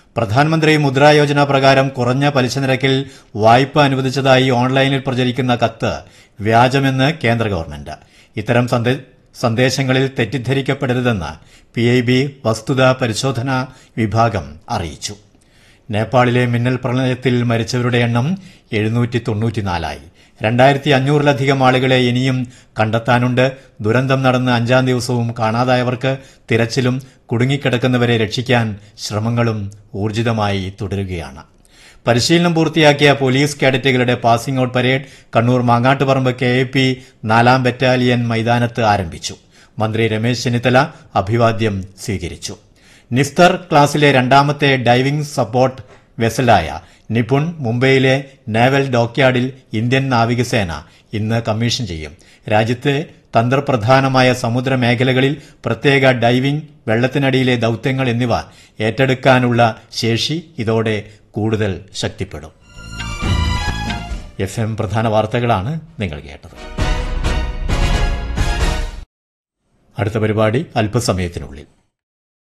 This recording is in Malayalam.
പ്രധാനമന്ത്രി മുദ്രാ യോജന പ്രകാരം കുറഞ്ഞ പലിശ നിരക്കിൽ വായ്പ അനുവദിച്ചതായി ഓൺലൈനിൽ പ്രചരിക്കുന്ന കത്ത് വ്യാജമെന്ന് കേന്ദ്ര ഗവൺമെന്റ് ഇത്തരം സന്ദേ- സന്ദേശങ്ങളിൽ തെറ്റിദ്ധരിക്കപ്പെടരുതെന്ന് പി ഐ ബി വസ്തുതാ പരിശോധനാ വിഭാഗം അറിയിച്ചു നേപ്പാളിലെ മിന്നൽ പ്രളയത്തിൽ മരിച്ചവരുടെ എണ്ണം എഴുന്നൂറ്റി തൊണ്ണൂറ്റിനാലായി രണ്ടായിരത്തി അഞ്ഞൂറിലധികം ആളുകളെ ഇനിയും കണ്ടെത്താനുണ്ട് ദുരന്തം നടന്ന് അഞ്ചാം ദിവസവും കാണാതായവർക്ക് തിരച്ചിലും കുടുങ്ങിക്കിടക്കുന്നവരെ രക്ഷിക്കാൻ ശ്രമങ്ങളും ഊർജിതമായി തുടരുകയാണ് പരിശീലനം പൂർത്തിയാക്കിയ പോലീസ് കേഡറ്റുകളുടെ passing out parade Kannur Mangattuparamba K A P നാലാം ബറ്റാലിയൻ മൈതാനത്ത് ആരംഭിച്ചു മന്ത്രി രമേശ് ചെന്നിത്തല അഭിവാദ്യം സ്വീകരിച്ചു നിസ്തർ ക്ലാസിലെ രണ്ടാമത്തെ ഡൈവിംഗ് സപ്പോർട്ട് വെസലായ നിപുൺ മുംബൈയിലെ നേവൽ ഡോക്യാർഡിൽ ഇന്ത്യൻ നാവികസേന ഇന്ന് കമ്മീഷൻ ചെയ്യും രാജ്യത്തെ തന്ത്രപ്രധാനമായ സമുദ്ര മേഖലകളിൽ പ്രത്യേക ഡൈവിംഗ് വെള്ളത്തിനടിയിലെ ദൌത്യങ്ങൾ എന്നിവ ഏറ്റെടുക്കാനുള്ള ശേഷി ഇതോടെ കൂടുതൽ ശക്തിപ്പെടും എഫ് എം പ്രധാന വാർത്തകളാണ് നിങ്ങൾ കേട്ടത് അടുത്ത പരിപാടി അല്പസമയത്തിനുള്ളിൽ